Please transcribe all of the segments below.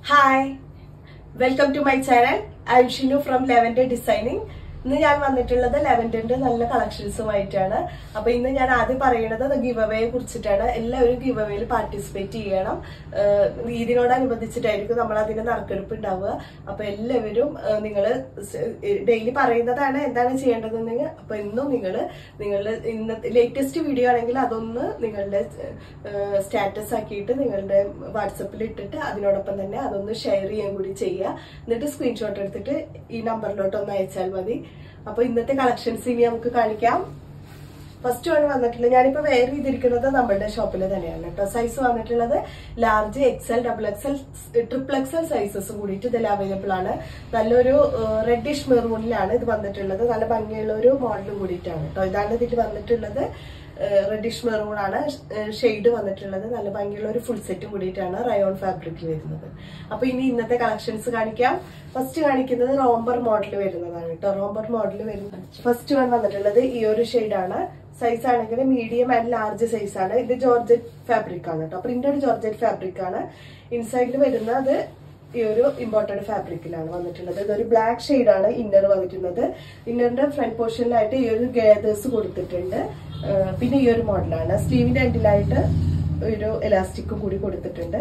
hi welcome to my channel I am Shinu from lavender designing ഇന്ന് ഞാൻ വന്നിട്ടുള്ളത് ലെവൻഡറിന്റെ നല്ല കളക്ഷൻസുമായിട്ടാണ് അപ്പൊ ഇന്ന് ഞാൻ ആദ്യം പറയുന്നത് ഗിവ് അവയെ കുറിച്ചിട്ടാണ് എല്ലാവരും ഗിവ് അവയിൽ പാർട്ടിസിപ്പേറ്റ് ചെയ്യണം ഏഹ് ഇതിനോടനുബന്ധിച്ചിട്ടായിരിക്കും നമ്മൾ അതിന്റെ നറുക്കെടുപ്പ് ഉണ്ടാവുക അപ്പൊ എല്ലാവരും നിങ്ങൾ ഡെയിലി പറയുന്നതാണ് എന്താണ് ചെയ്യേണ്ടതെന്നെങ്കിൽ അപ്പൊ ഇന്നും നിങ്ങൾ നിങ്ങളുടെ ഇന്നത്തെ ലേറ്റസ്റ്റ് വീഡിയോ ആണെങ്കിൽ അതൊന്ന് നിങ്ങളുടെ സ്റ്റാറ്റസ് ആക്കിയിട്ട് നിങ്ങളുടെ വാട്സപ്പിൽ ഇട്ടിട്ട് അതിനോടൊപ്പം തന്നെ അതൊന്ന് ഷെയർ ചെയ്യാൻ കൂടി ചെയ്യുക എന്നിട്ട് സ്ക്രീൻഷോട്ട് എടുത്തിട്ട് ഈ നമ്പറിലോട്ട് ഒന്ന് അയച്ചാൽ മതി അപ്പൊ ഇന്നത്തെ കളക്ഷൻസ് ഇനി നമുക്ക് കാണിക്കാം ഫസ്റ്റ് വൺ വന്നിട്ടുള്ളത് ഞാനിപ്പോ വെയർ ചെയ്തിരിക്കുന്നത് നമ്മുടെ ഷോപ്പിൽ തന്നെയാണ് കേട്ടോ സൈസ് വന്നിട്ടുള്ളത് large XL double XL triple XL sizes കൂടിയിട്ട് ഇതിൽ അവൈലബിൾ ആണ് നല്ലൊരു റെഡിഷ് മെറൂണിലാണ് ഇത് വന്നിട്ടുള്ളത് നല്ല ഭംഗിയുള്ള ഒരു മോഡലും കൂടിയിട്ടാണ് കേട്ടോ ഇതാണ് ഇതിൽ വന്നിട്ടുള്ളത് റെഡിഷ് മെറൂൺ ആണ് ഷെയ്ഡ് വന്നിട്ടുള്ളത് നല്ല ഭംഗിയുള്ള ഒരു ഫുൾ സെറ്റും കൂടിയിട്ടാണ് റയോൺ ഫാബ്രിക്കിൽ വരുന്നത് അപ്പൊ ഇനി ഇന്നത്തെ കളക്ഷൻസ് കാണിക്കാം ഫസ്റ്റ് കാണിക്കുന്നത് റോംബർ മോഡൽ വരുന്നതാണ് കേട്ടോ റോംബർ മോഡൽ വരുന്നത് ഫസ്റ്റ് വൺ വന്നിട്ടുള്ളത് ഈ ഒരു ഷെയ്ഡാണ് സൈസ് ആണെങ്കിൽ മീഡിയം ആൻഡ് ലാർജ് സൈസ് ആണ് ഇത് ജോർജറ്റ് ഫാബ്രിക് ആണ് കേട്ടോ പ്രിന്റഡ് ജോർജറ്റ് ഫാബ്രിക് ആണ് ഇൻസൈഡിൽ വരുന്നത് ഈ ഒരു ഇമ്പോർട്ടഡ് ഫാബ്രിക്കിലാണ് വന്നിട്ടുള്ളത് ഇതൊരു ബ്ലാക്ക് ആണ് ഇന്നർ വന്നിട്ടുള്ളത് ഇന്നറിന്റെ ഫ്രണ്ട് പോർഷനിലായിട്ട് ഈ ഒരു ഗേദേഴ്സ് കൊടുത്തിട്ടുണ്ട് പിന്നെ ഈ ഒരു മോഡലാണ് സ്ലീവിന്റെ എൻഡിലായിട്ട് ഒരു എലാസ്റ്റിക്കും കൂടി കൊടുത്തിട്ടുണ്ട്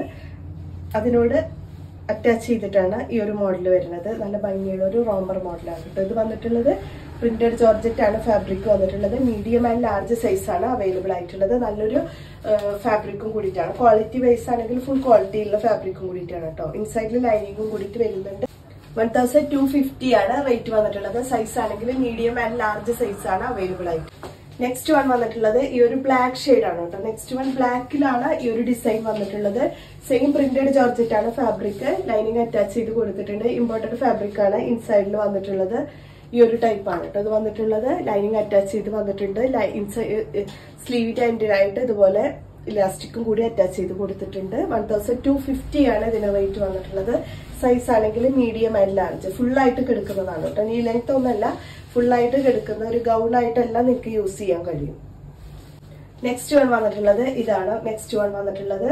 അതിനോട് അറ്റാച്ച് ചെയ്തിട്ടാണ് ഈ ഒരു മോഡൽ വരുന്നത് നല്ല ഭംഗിയുള്ള ഒരു റോംബർ മോഡലാണ് കേട്ടോ ഇത് വന്നിട്ടുള്ളത് പ്രിന്റഡ് ജോർജറ്റ് ആണ് ഫാബ്രിക് വന്നിട്ടുള്ളത് മീഡിയം ആൻഡ് ലാർജ് സൈസ് ആണ് അവൈലബിൾ ആയിട്ടുള്ളത് നല്ലൊരു ഫാബ്രിക്കും കൂടിയിട്ടാണ് ക്വാളിറ്റി വൈസ് ആണെങ്കിൽ ഫുൾ ക്വാളിറ്റി ഉള്ള ഫാബ്രിക്കും കൂടിയിട്ടാണ് കേട്ടോ ഇൻസൈഡിൽ ലൈനിങ്ങും കൂടിയിട്ട് വരുന്നുണ്ട് വൺ തൗസൻഡ് ടു ഫിഫ്റ്റി ആണ് റേറ്റ് വന്നിട്ടുള്ളത് സൈസ് ആണെങ്കിൽ മീഡിയം ആൻഡ് ലാർജ് സൈസ് ആണ് അവൈലബിൾ ആയിട്ട് നെക്സ്റ്റ് വൺ വന്നിട്ടുള്ളത് ഈ ഒരു ബ്ലാക്ക് ഷെയ്ഡ് ആണ് കേട്ടോ നെക്സ്റ്റ് വൺ ബ്ലാക്കിലാണ് ഈ ഒരു ഡിസൈൻ വന്നിട്ടുള്ളത് സെയിം പ്രിന്റഡ് ജോർജറ്റ് ആണ് ഫാബ്രിക് ലൈനിങ് അറ്റാച്ച് ചെയ്ത് കൊടുത്തിട്ടുണ്ട് ഇമ്പോർട്ടഡ് ഫാബ്രിക് ആണ് ഇൻസൈഡിൽ വന്നിട്ടുള്ളത് ഈ ഒരു ടൈപ്പ് ആണ് കേട്ടോ ഇത് വന്നിട്ടുള്ളത് ലൈനിങ് അറ്റാച്ച് ചെയ്ത് വന്നിട്ടുണ്ട് സ്ലീവിന്റെ എൻഡിലായിട്ട് ഇതുപോലെ ഇലാസ്റ്റിക്കും കൂടി അറ്റാച്ച് ചെയ്ത് കൊടുത്തിട്ടുണ്ട് വൺ തൗസൻഡ് ടു ഫിഫ്റ്റി ആണ് ഇതിന് റേറ്റ് വന്നിട്ടുള്ളത് സൈസ് ആണെങ്കിൽ മീഡിയം ആൻഡ് ലാർജ് ഫുൾ ആയിട്ട് കിടക്കുന്നതാണ് കേട്ടോ ഈ ലെങ്ത് ഒന്നല്ല ഫുൾ ആയിട്ട് കിടക്കുന്ന ഒരു ഗൗൺ ആയിട്ടെല്ലാം നിങ്ങൾക്ക് യൂസ് ചെയ്യാൻ കഴിയും നെക്സ്റ്റ് വൺ വന്നിട്ടുള്ളത് ഇതാണ് നെക്സ്റ്റ് വൺ വന്നിട്ടുള്ളത്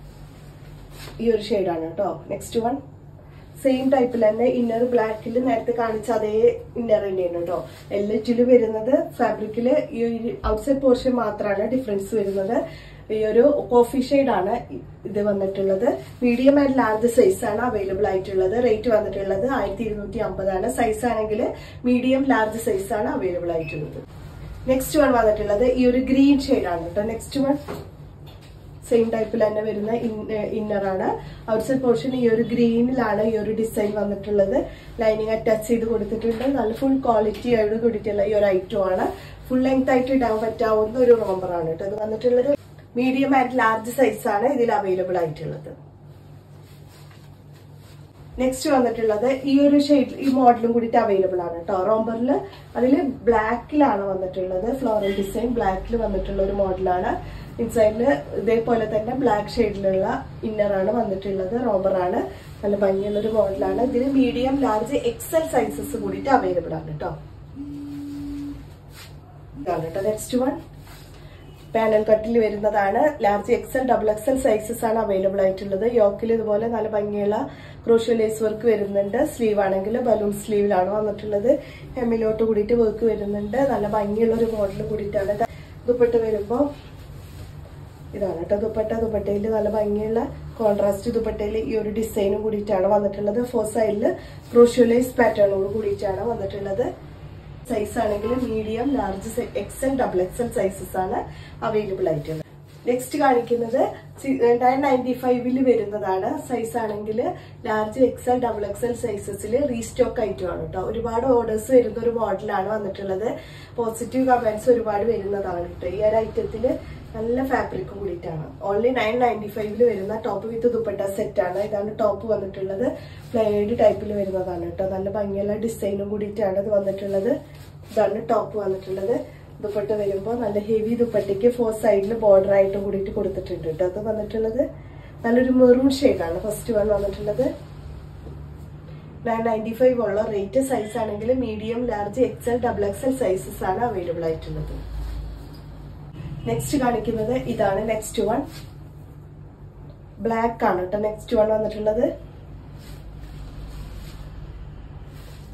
ഈ ഒരു ഷെയ്ഡാണ് കേട്ടോ നെക്സ്റ്റ് വൺ സെയിം ടൈപ്പിൽ തന്നെ ഇന്നർ ബ്ലാക്കിൽ നേരത്തെ കാണിച്ച അതേ ഇന്നർ തന്നെയാണ് കേട്ടോ എല്ലാറ്റിലും വരുന്നത് ഫാബ്രിക്കില് ഈ ഔട്ട്സൈഡ് പോർഷൻ മാത്രമാണ് ഡിഫറൻസ് വരുന്നത് ഈ ഒരു കോഫി ആണ് ഇത് വന്നിട്ടുള്ളത് മീഡിയം ആൻഡ് ലാർജ് സൈസ് ആണ് അവൈലബിൾ ആയിട്ടുള്ളത് റേറ്റ് വന്നിട്ടുള്ളത് ആയിരത്തി ഇരുന്നൂറ്റി അമ്പതാണ് സൈസ് ആണെങ്കിൽ മീഡിയം ലാർജ് സൈസ് ആണ് അവൈലബിൾ ആയിട്ടുള്ളത് നെക്സ്റ്റ് വൺ വന്നിട്ടുള്ളത് ഈ ഒരു ഗ്രീൻ ആണ് കേട്ടോ നെക്സ്റ്റ് വൺ സെയിം ടൈപ്പിൽ തന്നെ വരുന്ന ഇന്നർ ആണ് ഔട്ട്സൈഡ് പോർഷൻ ഈ ഒരു ഗ്രീനിലാണ് ഈ ഒരു ഡിസൈൻ വന്നിട്ടുള്ളത് ലൈനിങ് അറ്റാച്ച് ചെയ്ത് കൊടുത്തിട്ടുണ്ട് നല്ല ഫുൾ ക്വാളിറ്റിയോട് കൂടിയിട്ടുള്ള ഈ ഒരു ഐറ്റം ആണ് ഫുൾ ലെങ്ത് ആയിട്ട് ഇടാൻ പറ്റാവുന്ന ഒരു റോംബർ ആണ് കേട്ടോ ഇത് വന്നിട്ടുള്ളത് മീഡിയം ആൻഡ് ലാർജ് സൈസ് ആണ് ഇതിൽ അവൈലബിൾ ആയിട്ടുള്ളത് നെക്സ്റ്റ് വന്നിട്ടുള്ളത് ഈ ഒരു ഷെയ്ഡ് ഈ മോഡലും കൂടിയിട്ട് അവൈലബിൾ ആണ് കേട്ടോ റോംബറിൽ അതിൽ ബ്ലാക്കിലാണ് വന്നിട്ടുള്ളത് ഫ്ലോറൽ ഡിസൈൻ ബ്ലാക്കിൽ വന്നിട്ടുള്ള ഒരു മോഡലാണ് ഇൻസൈഡിൽ ഇതേപോലെ തന്നെ ബ്ലാക്ക് ഷെയ്ഡിലുള്ള ഇന്നറാണ് വന്നിട്ടുള്ളത് റോബറാണ് നല്ല ഭംഗിയുള്ള ഒരു മോഡലാണ് ഇതിന് മീഡിയം ലാർജ് എക്സൽ സൈസസ് കൂടിയിട്ട് അവൈലബിൾ ആണ് കേട്ടോ ഇതാണ് കേട്ടോ നെക്സ്റ്റ് വൺ പാനൽ കട്ടിൽ വരുന്നതാണ് large XL double XL sizes ആണ് അവൈലബിൾ ആയിട്ടുള്ളത് യോക്കിൽ ഇതുപോലെ നല്ല ഭംഗിയുള്ള ക്രോഷ്യോ ലേസ് വർക്ക് വരുന്നുണ്ട് സ്ലീവ് ആണെങ്കിൽ ബലൂൺ സ്ലീവിലാണ് വന്നിട്ടുള്ളത് ഹെമ്മിലോട്ട് കൂടിയിട്ട് വർക്ക് വരുന്നുണ്ട് നല്ല ഭംഗിയുള്ള ഒരു മോഡൽ കൂടിയിട്ടാണ് ദുപ്പട്ട് വരുമ്പോൾ ഇതാണ് കേട്ടോ ദുപ്പട്ട ദുപ്പട്ടയിൽ നല്ല ഭംഗിയുള്ള കോൺട്രാസ്റ്റ് ദുപ്പട്ടയിൽ ഈ ഒരു ഡിസൈനും കൂടിയിട്ടാണ് വന്നിട്ടുള്ളത് ഫോർ സൈഡിൽ ക്രോഷ്യോലൈസ് പാറ്റേണോട് കൂടിയിട്ടാണ് വന്നിട്ടുള്ളത് സൈസ് ആണെങ്കിൽ medium large XL double XL sizes ആണ് അവൈലബിൾ ആയിട്ടുള്ളത് നെക്സ്റ്റ് കാണിക്കുന്നത് നയൻ നയൻറ്റി ഫൈവില് വരുന്നതാണ് സൈസ് ആണെങ്കിൽ ലാർജ് എക്സൽ ഡബിൾ എക്സൽ സൈസസിൽ റീസ്റ്റോക്ക് ഐറ്റമാണ് കേട്ടോ ഒരുപാട് ഓർഡേഴ്സ് വരുന്ന ഒരു മോഡലാണ് വന്നിട്ടുള്ളത് പോസിറ്റീവ് കമന്റ്സ് ഒരുപാട് വരുന്നതാണ് കേട്ടോ ഈ ഒരു ഐറ്റത്തിൽ നല്ല ഫാബ്രിക് കൂടിയിട്ടാണ് ഓൺലി നയൻ നയൻറ്റി ഫൈവില് വരുന്ന ടോപ്പ് വിത്ത് ദുപ്പട്ട സെറ്റ് ആണ് ഇതാണ് ടോപ്പ് വന്നിട്ടുള്ളത് പ്ലെയ്ഡ് ടൈപ്പിൽ വരുന്നതാണ് കേട്ടോ നല്ല ഭംഗിയുള്ള ഡിസൈനും കൂടിയിട്ടാണ് ഇത് വന്നിട്ടുള്ളത് ഇതാണ് ടോപ്പ് വന്നിട്ടുള്ളത് ദുപ്പട്ട വരുമ്പോൾ നല്ല ഹെവി ദുപ്പട്ടയ്ക്ക് ഫോർ സൈഡിൽ ബോർഡർ ആയിട്ടും കൂടിയിട്ട് കൊടുത്തിട്ടുണ്ട് കേട്ടോ അത് വന്നിട്ടുള്ളത് നല്ലൊരു മെറൂൺ ഷെയ്ഡാണ് ഫസ്റ്റ് വൺ വന്നിട്ടുള്ളത് നയൻ നയൻറ്റി ഫൈവ് ഉള്ള റേറ്റ് സൈസ് ആണെങ്കിൽ medium large XL double XL sizes ആണ് അവൈലബിൾ ആയിട്ടുള്ളത് നെക്സ്റ്റ് കാണിക്കുന്നത് ഇതാണ് നെക്സ്റ്റ് വൺ ബ്ലാക്ക് ആണ് കേട്ടോ നെക്സ്റ്റ് വൺ വന്നിട്ടുള്ളത്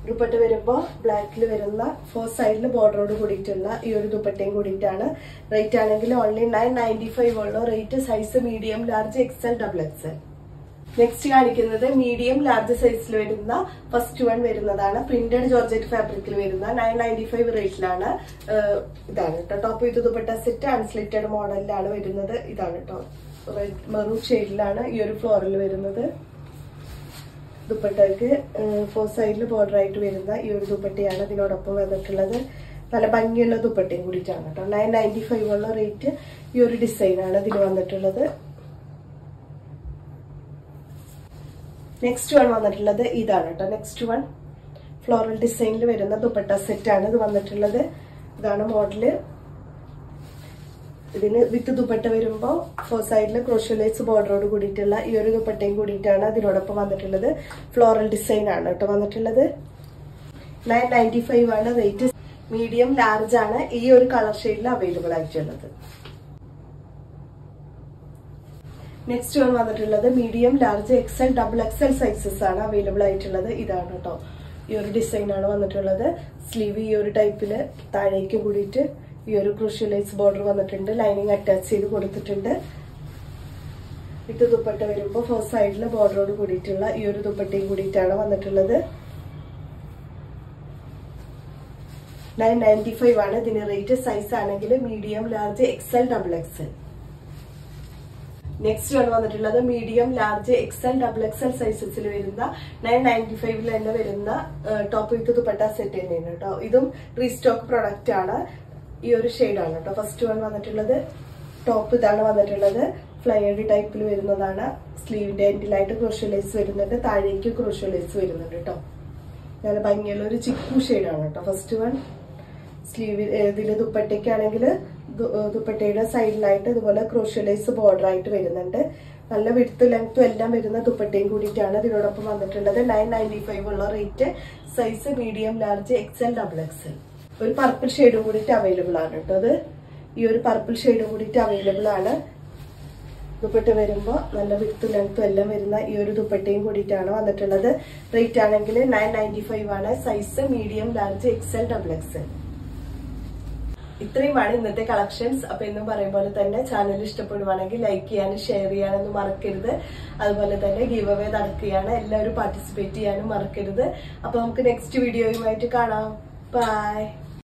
ദുപ്പട്ട വരുമ്പോൾ ബ്ലാക്കിൽ വരുന്ന ഫോർ സൈഡിൽ ബോർഡറോട് കൂടിയിട്ടുള്ള ഈ ഒരു ദുപ്പട്ടയും കൂടിയിട്ടാണ് റേറ്റ് ആണെങ്കിൽ ഓൺലി നയൻ നയൻറ്റി ഫൈവ് ഉള്ളൂ rate size medium large XL double XL next കാണിക്കുന്നത് മീഡിയം ലാർജ് സൈസിൽ വരുന്ന ഫസ്റ്റ് വൺ വരുന്നതാണ് പ്രിന്റഡ് ജോർജറ്റ് ഫാബ്രിക്കിൽ വരുന്ന നയൻ നയൻറ്റി ഫൈവ് റേറ്റിലാണ് ഇതാണ് കേട്ടോ top with dupatta set unslitted മോഡലിലാണ് വരുന്നത് ഇതാണ് കേട്ടോ റെഡ് മെറൂൺ ഷെയ്ഡിലാണ് ഈ ഒരു ഫ്ലോറിൽ വരുന്നത് ദുപ്പട്ടയ്ക്ക് ഫോർ സൈഡിൽ ബോർഡർ ആയിട്ട് വരുന്ന ഈ ഒരു ദുപ്പട്ടയാണ് ഇതിനോടൊപ്പം വന്നിട്ടുള്ളത് നല്ല ഭംഗിയുള്ള ദുപ്പട്ടയും കൂടിയിട്ടാണ് കേട്ടോ നയൻ നയൻറ്റി ഫൈവ് ഉള്ള റേറ്റ് ഈ ഒരു ഡിസൈനാണ് ഇതിൽ വന്നിട്ടുള്ളത് നെക്സ്റ്റ് വൺ വന്നിട്ടുള്ളത് ഇതാണ് കേട്ടോ നെക്സ്റ്റ് വൺ ഫ്ലോറൽ ഡിസൈനിൽ വരുന്ന ദുപ്പട്ട സെറ്റ് ആണ് ഇത് വന്നിട്ടുള്ളത് ഇതാണ് മോഡല് ഇതിന് വിത്ത് ദുപ്പട്ട വരുമ്പോൾ ഫോർ സൈഡിൽ ക്രോഷ്യലൈസ് ബോർഡറോട് കൂടിയിട്ടുള്ള ഈ ഒരു ദുപ്പട്ടയും കൂടിയിട്ടാണ് അതിനോടൊപ്പം വന്നിട്ടുള്ളത് ഫ്ലോറൽ ഡിസൈൻ ആണ് കേട്ടോ വന്നിട്ടുള്ളത് നയൻ നയൻറ്റി ഫൈവ് ആണ് റേറ്റ് മീഡിയം ലാർജ് ആണ് ഈ ഒരു കളർ ഷെയ്ഡിൽ അവൈലബിൾ ആയിട്ടുള്ളത് നെക്സ്റ്റ് വൺ വന്നിട്ടുള്ളത് medium large XL double XL sizes ആണ് അവൈലബിൾ ആയിട്ടുള്ളത് ഇതാണ് കേട്ടോ ഈ ഒരു ഡിസൈൻ ആണ് വന്നിട്ടുള്ളത് സ്ലീവ് ഈ ഒരു ടൈപ്പില് താഴേക്ക് കൂടിയിട്ട് ഈ ഒരു ക്രൂഷ്യലൈസ് ബോർഡർ വന്നിട്ടുണ്ട് ലൈനിങ് അറ്റാച്ച് ചെയ്ത് കൊടുത്തിട്ടുണ്ട് ഇത് ദുപ്പട്ട വരുമ്പോൾ ഫസ്റ്റ് സൈഡിൽ ബോർഡറോട് കൂടിയിട്ടുള്ള ഈ ഒരു ദുപ്പട്ടയും കൂടിയിട്ടാണ് വന്നിട്ടുള്ളത് നയൻ നയൻറ്റി ഫൈവ് ആണ് ഇതിന് റേറ്റ് സൈസ് ആണെങ്കിൽ medium large XL double XL next one വന്നിട്ടുള്ളത് medium large XL double XL സൈസസിൽ വരുന്ന നയൻ നയൻറ്റി ഫൈവിൽ തന്നെ വരുന്ന ടോപ്പ് വിത്ത് ദുപ്പട്ട സെറ്റ് തന്നെയാണ് കേട്ടോ ഇതും റീസ്റ്റോക്ക് പ്രൊഡക്റ്റ് ആണ് ഈ ഒരു ഷെയ്ഡാണ് കേട്ടോ ഫസ്റ്റ് വൺ വന്നിട്ടുള്ളത് ടോപ്പ് ഇതാണ് വന്നിട്ടുള്ളത് ഫ്ലയേർഡ് ടൈപ്പിൽ വരുന്നതാണ് സ്ലീവിന്റെ എൻഡിലായിട്ട് ക്രോഷ്യലൈസ് വരുന്നുണ്ട് താഴേക്ക് ക്രോഷ്യലൈസ് വരുന്നുണ്ട് കേട്ടോ നല്ല ഭംഗിയുള്ള ഒരു ചിക്കു ഷെയ്ഡാണ് കേട്ടോ ഫസ്റ്റ് വൺ സ്ലീവ് ഇതിൽ ദുപ്പട്ടയ്ക്കാണെങ്കിൽ ദുപ്പട്ടയുടെ സൈഡിലായിട്ട് ഇതുപോലെ ക്രോഷ്യലൈസ് ബോർഡർ ആയിട്ട് വരുന്നുണ്ട് നല്ല വിടുത്ത് ലെങ്ത്തും എല്ലാം വരുന്ന ദുപ്പട്ടയും കൂടിയിട്ടാണ് ഇതിനോടൊപ്പം വന്നിട്ടുള്ളത് നയൻ നയൻറ്റി ഫൈവ് ഉള്ള rate size medium large XL double XL ഒരു പർപ്പിൾ ഷെയ്ഡും കൂടിയിട്ട് അവൈലബിൾ ആണ് കേട്ടോ അത് ഈ ഒരു പർപ്പിൾ ഷെയ്ഡും കൂടിയിട്ട് അവൈലബിൾ ആണ് ദുപ്പട്ട വരുമ്പോൾ നല്ല വിടുത്തും ലെങ്ത്തും എല്ലാം വരുന്ന ഈ ഒരു ദുപ്പട്ടയും കൂടിയിട്ടാണ് വന്നിട്ടുള്ളത് റേറ്റ് ആണെങ്കിൽ നയൻ നയൻറ്റി ഫൈവ് ആണ് size medium large XL double XL ഇത്രയുമാണ് ഇന്നത്തെ കളക്ഷൻസ് അപ്പൊ എന്നും പറയും പോലെ തന്നെ ചാനൽ ഇഷ്ടപ്പെടുവാണെങ്കിൽ ലൈക്ക് ചെയ്യാനും ഷെയർ ചെയ്യാനൊന്നും മറക്കരുത് അതുപോലെ തന്നെ ഗീവ് അവേ നടക്കുകയാണ് എല്ലാവരും പാർട്ടിസിപ്പേറ്റ് ചെയ്യാനും മറക്കരുത് അപ്പൊ നമുക്ക് നെക്സ്റ്റ് വീഡിയോയുമായിട്ട് കാണാം ബൈ